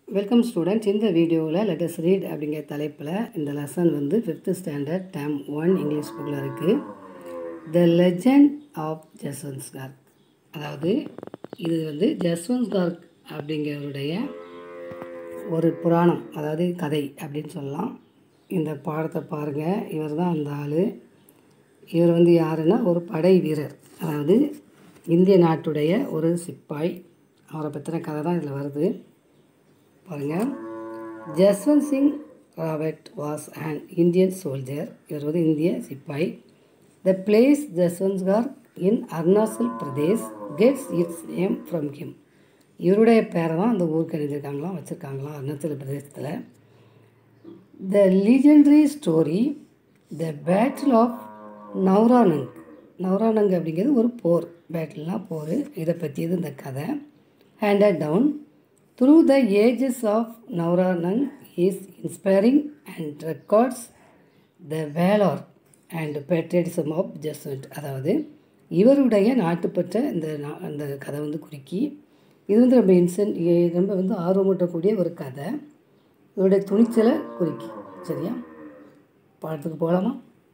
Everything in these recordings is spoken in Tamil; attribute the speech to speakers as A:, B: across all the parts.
A: வெல்கம் ஸ்டூடெண்ட்ஸ் இந்த வீடியோவில் லெட்டஸ் ரீட் அப்படிங்கிற தலைப்பில் இந்த லெசன் வந்து fifth standard term one English புக்கில் இருக்குது the legend of Jaswant Garh அதாவது இது வந்து ஜஸ்வந்த் கார்க் அப்படிங்கிறவருடைய ஒரு புராணம் அதாவது கதை அப்படின்னு சொல்லலாம் இந்த பாடத்தை பாருங்கள் இவர் தான் அந்த ஆள் இவர் வந்து யாருன்னா ஒரு படை வீரர் அதாவது இந்திய நாட்டுடைய ஒரு சிப்பாய் அவரை பற்றின கதை தான் இதில் வருது பாருங்கள் Jaswant Singh Rawat was an Indian soldier இவர் வந்து இந்திய சிப்பாய் the place Jaswantgarh in Arunachal Pradesh gets its name from him இவருடைய பேரை தான் அந்த ஊருக்கு எழுதியிருக்காங்களாம் வச்சுருக்காங்களாம் அருணாச்சல பிரதேசத்தில் the legendary story the battle of Nuranang Nuranang அப்படிங்கிறது ஒரு போர் பேட்டில்னால் போர் இதை பற்றியது இந்த கதை handed down through the ages of Nuranang is inspiring and records the valour and patriotism of Jaswant அதாவது இவருடைய நாட்டுப்பற்ற இந்த நா- அந்த கதை வந்து குறிக்கி இது வந்து ரொம்ப இன்சென்ட் ரொம்ப வந்து ஆர்வமூட்டக்கூடிய ஒரு கதை இவருடைய துணிச்சலை குறிக்கி சரியா பாடத்துக்கு போகலாமா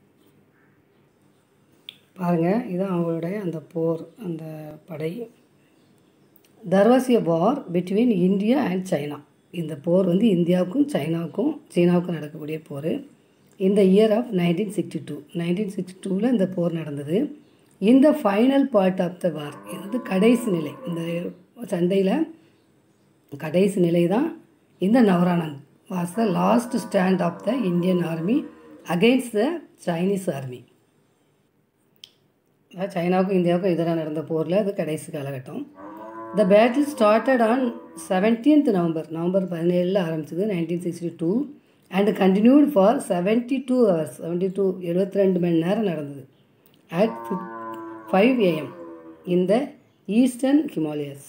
A: பாருங்கள் இதுதான் அவங்களுடைய அந்த போர் அந்த படை there was a war between India and China இந்த போர் வந்து இந்தியாவுக்கும் சைனாவுக்கும் சீனாவுக்கும் நடக்கக்கூடிய போர் இந்த year of nineteen sixty two nineteen sixty டூவில் இந்த போர் நடந்தது இந்த final part of the war இது வந்து கடைசி நிலை இந்த சண்டையில் கடைசி நிலை தான் இந்த Nuranang was the last stand of the Indian army against the Chinese army அதாவது சைனாவுக்கும் இந்தியாவுக்கும் எதிராக நடந்த போரில் அது கடைசி காலகட்டம் the battle started on seventeenth November November பதினேழில் ஆரம்பிச்சது nineteen sixty two and continued for seventy two hours seventy two எழுபத்தி ரெண்டு மணி நேரம் நடந்தது அட் ஃபைவ் ஏஎம் இந்த ஈஸ்டர்ன் ஹிமாலயஸ்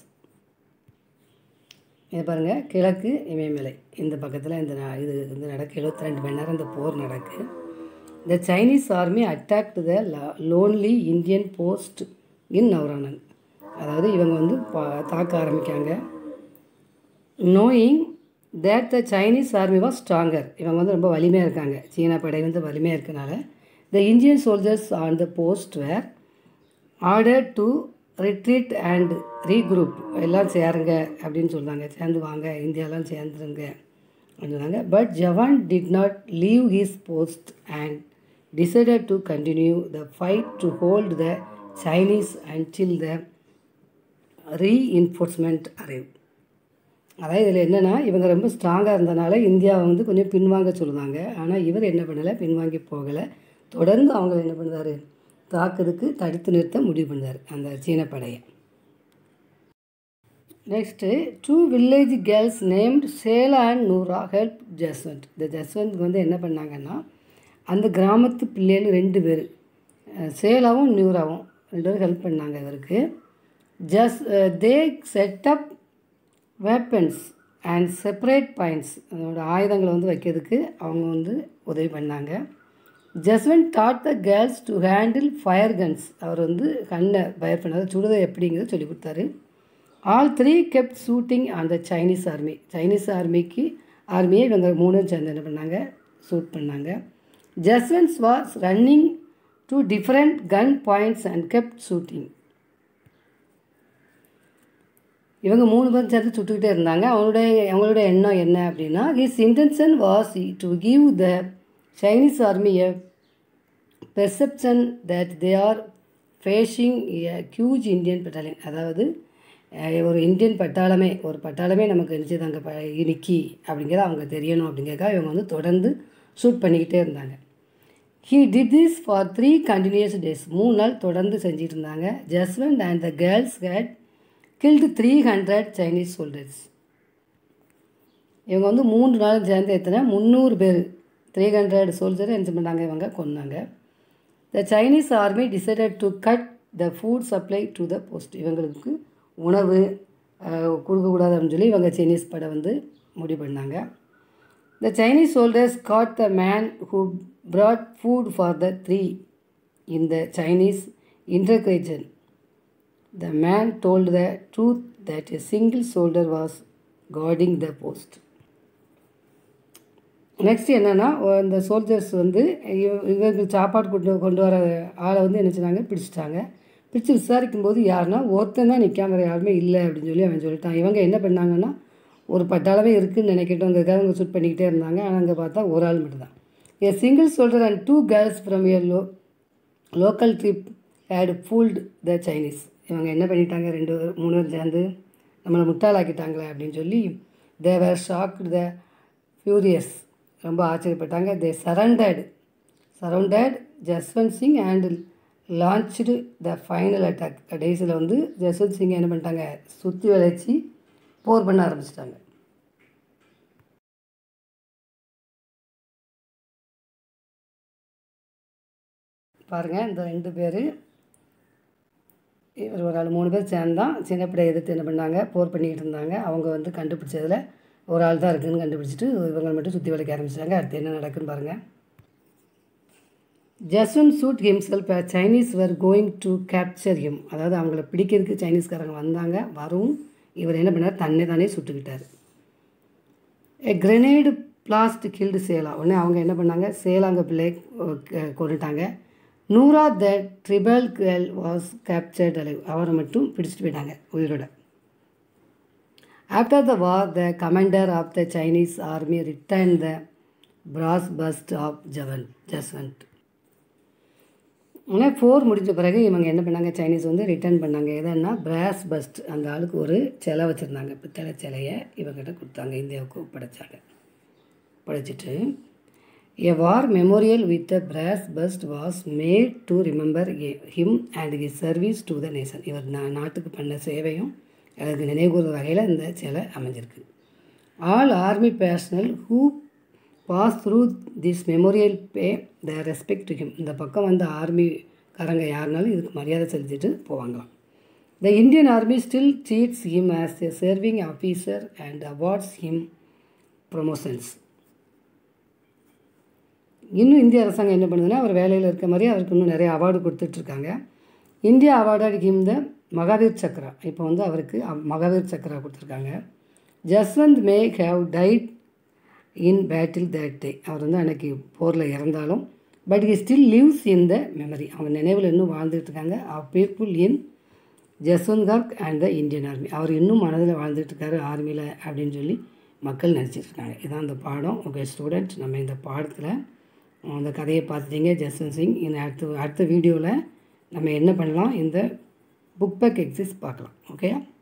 A: இது பாருங்கள் கிழக்கு இமயமலை இந்த பக்கத்தில் இந்த நா- இது வந்து நடக்கு எழுபத்தி ரெண்டு மணி நேரம் இந்த போர் நடக்கு the Chinese army attacked the lonely Indian post in Nuranang அதாவது இவங்க வந்து பா- தாக்க ஆரம்பிக்காங்க knowing that the Chinese army was stronger இவங்க வந்து ரொம்ப வலிமையாக இருக்காங்க சீனா படை வந்து வலிமையாக இருக்கனால the Indian soldiers on the post were order to retreat and regroup எல்லாம் சேருங்க அப்படின்னு சொல்றாங்க சேர்ந்து வாங்க இந்தியாலாம் சேர்ந்துருங்க அப்படின்னு சொன்னாங்க but jawan did not leave his post and decided to continue the fight to hold the Chinese until the reinforcement arrive அதாவது இதில் என்னென்னா இவங்க ரொம்ப ஸ்ட்ராங்காக இருந்தனால இந்தியாவை வந்து கொஞ்சம் பின்வாங்க சொல்லுவாங்க ஆனால் இவர் என்ன பண்ணலை பின்வாங்கி போகலை தொடர்ந்து அவங்க என்ன பண்ணுறாரு தாக்குறதுக்கு தடுத்து நிறுத்த முடிவு பண்ணார் அந்த சீன படையை next two village girls named Sela and Nura help Jaswant இந்த ஜஸ்வந்த்க்கு வந்து என்ன பண்ணாங்கன்னா அந்த கிராமத்து பிள்ளைகள் ரெண்டு பேர் அஹ், சேலாவும் நியூராவும் ரெண்டு பேரும் ஹெல்ப் பண்ணாங்க இவருக்கு ஜஸ் they set up weapons and separate points அதோட ஆயுதங்களை வந்து வைக்கிறதுக்கு அவங்க வந்து உதவி பண்ணாங்க Jaswant taught the girls to handle fire guns அவர் வந்து கண்ணை ஃபயர் பண்ணாத சுடுதை எப்படிங்கிறத சொல்லி கொடுத்தாரு ஆல் த்ரீ கெப்ட் ஷூட்டிங் அந்த சைனீஸ் ஆர்மி சைனீஸ் ஆர்மிக்கு ஆர்மியை இவங்க மூணும் சேர்ந்து என்ன பண்ணாங்க ஷூட் பண்ணாங்க Jaswant was running to different gun points and kept shooting இவங்க மூணு பேரும் சேர்ந்து சுட்டுக்கிட்டே இருந்தாங்க அவங்களுடைய அவங்களுடைய எண்ணம் என்ன அப்படின்னா his intention was to give the Chinese army a perception that they are facing a huge Indian battalion அதாவது அஹ், ஒரு இந்தியன் பட்டாளமே ஒரு பட்டாளமே நமக்கு நினச்சதாங்க ப நிக்கி அப்படிங்கிறத அவங்க தெரியணும் அப்படிங்கிறதுக்காக இவங்க வந்து தொடர்ந்து ஷூட் பண்ணிக்கிட்டே இருந்தாங்க he did this for three continuous days மூணு நாள் தொடர்ந்து செஞ்சுட்டு இருந்தாங்க Jaswant and the girls had killed three hundred Chinese soldiers இவங்க வந்து மூன்று நாள் சேர்ந்து எத்தனை முந்நூறு பேர் த்ரீ ஹண்ட்ரட் சோல்ஜரை என்ன பண்ணாங்க இவங்க கொன்னாங்க the Chinese army decided to cut the food supply to the post இவங்களுக்கு உணவு அஹ், கொடுக்கக்கூடாதுன்னு சொல்லி இவங்க சைனீஸ் படை வந்து முடிவு பண்ணாங்க the Chinese soldiers caught the man who brought food for the three in the Chinese interrogation The man told the truth that a single soldier was guarding the post next என்னென்னா இந்த சோல்ஜர்ஸ் வந்து இவ- இவருக்கு சாப்பாடு கொண்டு கொண்டு வர ஆளை வந்து என்ன செஞ்சாங்க பிடிச்சிட்டாங்க பிடிச்சி விசாரிக்கும் போது யாருன்னா ஒருத்தன் தான் நிற்காம வேறு யாருமே இல்லை அப்படின்னு சொல்லி அவன் சொல்லிட்டான் இவங்க என்ன பண்ணாங்கன்னா ஒரு பட்டாளமே இருக்குன்னு நினைக்கட்டும்ங்கிறதுக்காக அவங்க ஷூட் பண்ணிக்கிட்டே இருந்தாங்க ஆனால் அங்கே பார்த்தா ஒரு ஆள் மட்டும்தான் a single soldier and two girls from a லோ local tribe had fooled the Chinese இவங்க என்ன பண்ணிட்டாங்க ரெண்டு பேர் மூணு பேர் சேர்ந்து நம்மளை முட்டாளாக்கிட்டாங்களே அப்படின்னு சொல்லி தேவர் ஷாக்டு த ஃபியூரியஸ் ரொம்ப ஆச்சரியப்பட்டாங்க they surrendered surrounded Jaswant Singh and launched the final attack கடைசியில் வந்து ஜஸ்வந்த் சிங் என்ன பண்ணிட்டாங்க சுற்றி வளைச்சி போர் பண்ண ஆரம்பிச்சிட்டாங்க பாருங்கள் இந்த ரெண்டு பேர் இவர் ஒரு ஆள் மூணு பேர் சேர்ந்தான் சின்னப்படையை எதிர்த்து என்ன பண்ணாங்க போர் பண்ணிக்கிட்டு இருந்தாங்க அவங்க வந்து கண்டுபிடிச்சதில் ஒரு ஆள் தான் இருக்குதுன்னு கண்டுபிடிச்சிட்டு இவங்க மட்டும் சுற்றி வளைக்க ஆரம்பிச்சிட்டாங்க அடுத்து என்ன நடக்குன்னு பாருங்கள் Jaswant shoot himself Chinese were going to capture him அதாவது அவங்கள பிடிக்கிறதுக்கு சைனீஸ்காரங்க வந்தாங்க வரவும் இவர் என்ன பண்ணார் தன்னை தானே சுட்டுக்கிட்டார் a grenade blast killed Sela உடனே அவங்க என்ன பண்ணாங்க சேலாங்க பிள்ளை கொண்டுட்டாங்க Nura the tribal girl was captured alive அவரை மட்டும் பிடிச்சிட்டு போயிட்டாங்க உயிரோட after the war the commander of the Chinese army return the brass bust of jawan Jaswant ஆனால் போர் முடிஞ்ச பிறகு இவங்க என்ன பண்ணாங்க சைனீஸ் வந்து ரிட்டர்ன் பண்ணாங்க எதுன்னா பிராஸ் பஸ்ட் அந்த ஆளுக்கு ஒரு சிலை வச்சுருந்தாங்க பித்தளை சிலையை இவங்ககிட்ட கொடுத்தாங்க இந்தியாவுக்கு ஒப்படைச்சாங்க படைச்சிட்டு a war memorial with the brass bust was made to remember him and his service to the nation இவர் நா நாட்டுக்கு பண்ண சேவையும் அதுக்கு நினைவுகூர் வகையில் இந்த சிலை அமைஞ்சிருக்கு all army personnel who pass through this memorial pay the respect to him இந்த பக்கம் வந்து ஆர்மிக்காரங்க யாருனாலும் இதுக்கு மரியாதை செலுத்திட்டு போவாங்களாம் the Indian army still seats him as a serving officer and awards him promotions இன்னும் இந்திய அரசாங்கம் என்ன பண்ணுதுன்னா அவர் வேலையில் இருக்க மாதிரி அவருக்கு இன்னும் நிறைய அவார்டு கொடுத்துட்ருக்காங்க India award him the Mahavir Chakra இப்போ வந்து அவருக்கு அ- மகாவீர் சக்ரா கொடுத்துருக்காங்க Jaswant may have died in battle that day அவர் வந்து அன்னைக்கு போரில் இறந்தாலும் but he still lives in the memory அவங்க நினைவில் இன்னும் வாழ்ந்துட்டு இருக்காங்க of people in Jaswant Garh and the Indian army அவர் இன்னும் மனதில் வாழ்ந்துட்டு இருக்காரு ஆர்மியில் அப்படின்னு சொல்லி மக்கள் நினச்சிட்டு இருக்காங்க இதான் அந்த பாடம் ஓகே ஸ்டூடெண்ட்ஸ் நம்ம இந்த பாடத்தில் அந்த கதையை பார்த்துட்டீங்க ஜஸ்வந்த் சிங் இந்த அடுத்த அடுத்த வீடியோவில் நம்ம என்ன பண்ணலாம் இந்த புக் பேக் எக்ஸிஸ் பார்க்கலாம் ஓகேயா